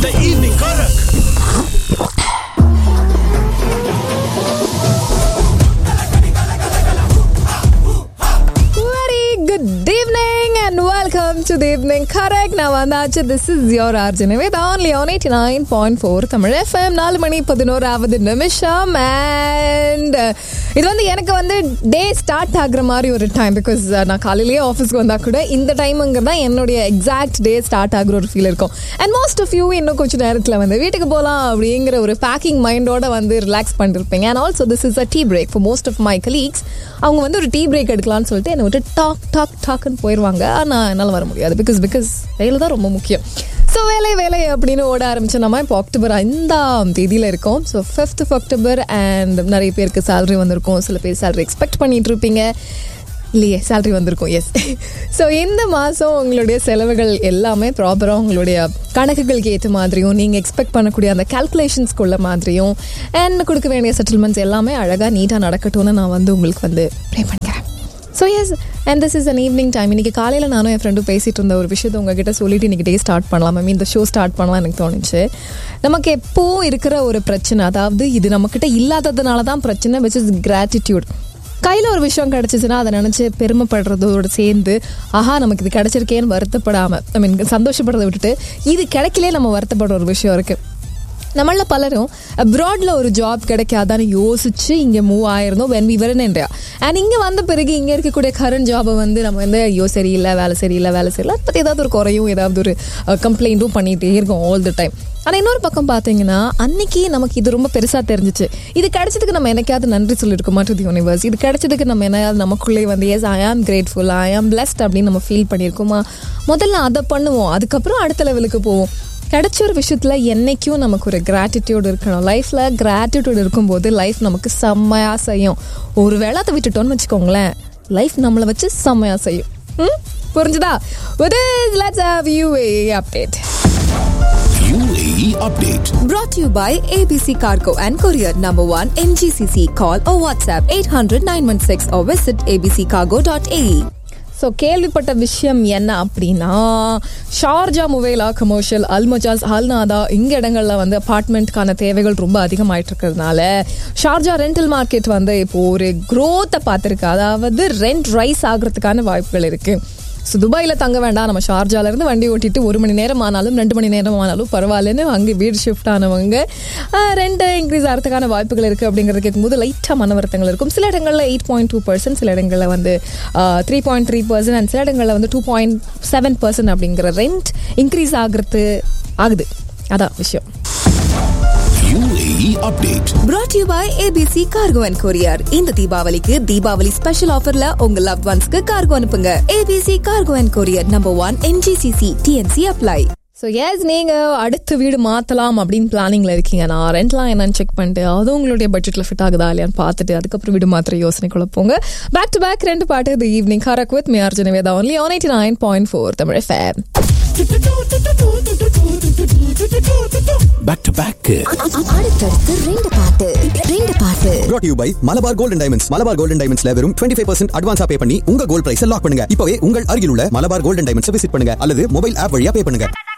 The evening Karak. Very good evening and welcome to the evening correct நான் வந்தாச்சு this is your Arjun with only on 89.4 point four Tamil FM நாலு மணி பதினோராவது நிமிஷம் and இது வந்து எனக்கு வந்து டே ஸ்டார்ட் ஆகுற மாதிரி ஒரு டைம் பிகாஸ் நான் காலையிலேயே ஆஃபீஸ்க்கு வந்தால் கூட இந்த டைமுங்கிறது தான் என்னுடைய எக்ஸாக்ட் டே ஸ்டார்ட் ஆகுற ஒரு ஃபீல் இருக்கும் அண்ட் மோஸ்ட் ஆஃப் யூ இன்னும் கொஞ்சம் நேரத்தில் வந்து வீட்டுக்கு போகலாம் அப்படிங்கிற ஒரு பேக்கிங் மைண்டோட வந்து ரிலாக்ஸ் பண்ணிருப்பீங்க and also this is a tea break for most of my colleagues அவங்க வந்து ஒரு டீ பிரேக் எடுக்கலாம்னு சொல்லிட்டு என்னை விட்டு டாக் டாக் டாக்னு போயிடுவாங்க ஆனால் என்னால் வர முடியாது பிகாஸ் பிகாஸ் வேலை தான் ரொம்ப முக்கியம் ஸோ வேலை வேலை அப்படின்னு ஓட ஆரம்பிச்சு நம்ம இப்போ அக்டோபர் ஐந்தாம் தேதியில் இருக்கோம் so fifth of October and நிறைய பேருக்கு சேலரி வந்திருக்கும் சில பேர் சேலரி எக்ஸ்பெக்ட் பண்ணிட்டு இருப்பீங்க இல்லையே சேலரி வந்திருக்கும் எஸ் ஸோ இந்த மாதம் உங்களுடைய செலவுகள் எல்லாமே ப்ராப்பராக உங்களுடைய கணக்குகளுக்கு ஏற்ற மாதிரியும் நீங்கள் எக்ஸ்பெக்ட் பண்ணக்கூடிய அந்த கால்குலேஷன்ஸ்க்குள்ள மாதிரியும் அண்ட் கொடுக்க வேண்டிய செட்டில்மெண்ட்ஸ் எல்லாமே அழகாக நீட்டாக நடக்கட்டும்னு நான் வந்து உங்களுக்கு வந்து ப்ரே பண்ணிக்கிறேன் so yes and this is an evening time இன்னைக்கு காலையில் நானும் என் ஃப்ரெண்டும் பேசிகிட்டு இருந்த ஒரு விஷயத்தை உங்ககிட்ட சொல்லிட்டு இன்னைக்கு டே ஸ்டார்ட் பண்ணலாம் மேம் இந்த ஷோ ஸ்டார்ட் பண்ணலாம் எனக்கு தோணுச்சு நமக்கு எப்போவும் இருக்கிற ஒரு பிரச்சனை அதாவது இது நம்மக்கிட்ட இல்லாததுனால தான் பிரச்சனை விச் இஸ் கிராட்டிடியூட் கையில் ஒரு விஷயம் கிடச்சிச்சுன்னா அதை நினச்சி பெருமைப்படுறதோடு சேர்ந்து ஆஹா நமக்கு இது கிடச்சிருக்கேன்னு வருத்தப்படாமல் ஐ மீன் சந்தோஷப்படுறதை விட்டுட்டு இது கிடைக்கலே நம்ம வருத்தப்படுற ஒரு விஷயம் இருக்குது நம்மள பலரும் அப்ராட்ல ஒரு ஜாப் கிடைக்காதான்னு யோசிச்சு இங்கே மூவ் ஆயிருந்தோம் when we were in India and இங்கே வந்த பிறகு இங்கே இருக்கக்கூடிய கரண்ட் ஜாபை வந்து நம்ம வந்து ஐயோ சரியில்லை வேலை சரியில்லை வேலை சரியில்லை அதை பற்றி ஏதாவது ஒரு குறையும் ஏதாவது ஒரு கம்ப்ளைண்ட்டும் பண்ணிகிட்டே இருக்கோம் ஆல் த டைம் ஆனால் இன்னொரு பக்கம் பார்த்தீங்கன்னா அன்னைக்கு நமக்கு இது ரொம்ப பெருசாக தெரிஞ்சிச்சு இது கிடைச்சதுக்கு நம்ம என்னைக்காவது நன்றி சொல்லியிருக்கோம் மாற்று யூனிவர்ஸ் இது கிடைச்சதுக்கு நம்ம என்னையாவது நமக்குள்ளே வந்து எஸ் ஐ ஆம் கிரேட்ஃபுல் ஐ ஆம் பிளஸ்ட் அப்படின்னு நம்ம ஃபீல் பண்ணியிருக்கோமா முதல்ல அதை பண்ணுவோம் அதுக்கப்புறம் அடுத்த லெவலுக்கு போவோம் கிடைச்ச ஒரு விஷயத்தில் என்றைக்கும் நமக்கு ஒரு கிராட்டிடியூட் இருக்கணும் லைஃப்பில் கிராட்டிடியூட் இருக்கும்போது லைஃப் நமக்கு செம்மையாக செய்யும் ஒரு வேளை அதை விட்டுட்டோம்னு வச்சுக்கோங்களேன் லைஃப் நம்மளை வச்சு செம்மையாக செய்யும் ம் புரிஞ்சுதா ஒரு let's have you update UAE update. Brought to you by ABC Cargo and Courier Number 1 MGCC. Call or WhatsApp 800 916 or visit abccargo.ae. So கேள்விப்பட்ட விஷயம் என்ன அப்படின்னா Sharjah Muwaileh commercial Al Majaz Al Nahda இங்க இடங்கள்ல வந்து அபார்ட்மெண்ட்கான தேவைகள் ரொம்ப அதிகமாயிட்டு இருக்கிறதுனால ஷார்ஜா ரெண்டல் மார்க்கெட் வந்து இப்போ ஒரு growth-அ பார்த்துருக்கு அதாவது ரெண்ட் ரைஸ் ஆகிறதுக்கான வாய்ப்புகள் இருக்கு ஸோ துபாயில் தங்க வேண்டாம் நம்ம ஷார்ஜால இருந்து வண்டி ஓட்டிட்டு ஒரு மணி நேரம் ஆனாலும் ரெண்டு மணி நேரம் ஆனாலும் பரவாயில்லன்னு அங்கே வீடு ஷிஃப்ட் ஆனவங்க ரெண்ட் இன்க்ரீஸ் ஆகிறதுக்கான வாய்ப்புகள் இருக்குது அப்படிங்கிறது கேட்கும்போது லைட்டாக மன வருத்தங்கள் இருக்கும் சில இடங்களில் எயிட் பாயிண்ட் டூ பர்சன்ட் சில இடங்களில் வந்து three point three percent and சில இடங்களில் வந்து டூ பாயிண்ட் செவன் பர்சன்ட் அப்படிங்கிற ரெண்ட் இன்க்ரீஸ் ஆகிறது ஆகுது அதான் விஷயம் UAE update. Brought to you by ABC Cargo and Courier. இந்த தீபாவளிக்கு தீபாவளி ஸ்பெஷல் ஆஃபர்ல உங்க லவ் ஒன்ஸ்க்கு கார்கோ அனுப்புங்க ABC Cargo and Courier Number 1 MGCC TNC apply. So yes நீங்கள் அடுத்த வீடு மாற்றலாம் அப்படின்னு பிளானிங்கில் இருக்கீங்க நான் ரெண்ட்லாம் என்னன்னு செக் பண்ணிட்டு அது உங்களுடைய பட்ஜெட்டில் ஃபிட் ஆகுதா இல்லையான்னு பார்த்துட்டு அதுக்கப்புறம் வீடு மாத்திர யோசனைக்குள்ள போங்க பேக் டு பேக் ரெண்டு பாட்டு the evening karak with me Arjuna Veda only one eighty nine point four Tamil FM Back to back. அடுத்தடுத்து ரெண்டு பாட்டு ரெண்டு பாட்டு brought to you by Malabar golden diamonds Malabar golden டைமண்ட்ஸ்ல வெறும் 25% ஃபைவ் பர்சன்ட் அட்வான்ஸா பே பண்ணி உங்க கோல்ட் பிரைஸ் லாக் பண்ணுங்க இப்பவே உங்கள் அருகில் உள்ள மலபார் கோல்டன் டைமண்ட்ஸ் விசிட் பண்ணுங்க அல்லது மொபைல் ஆப் வழியா பே பண்ணுங்க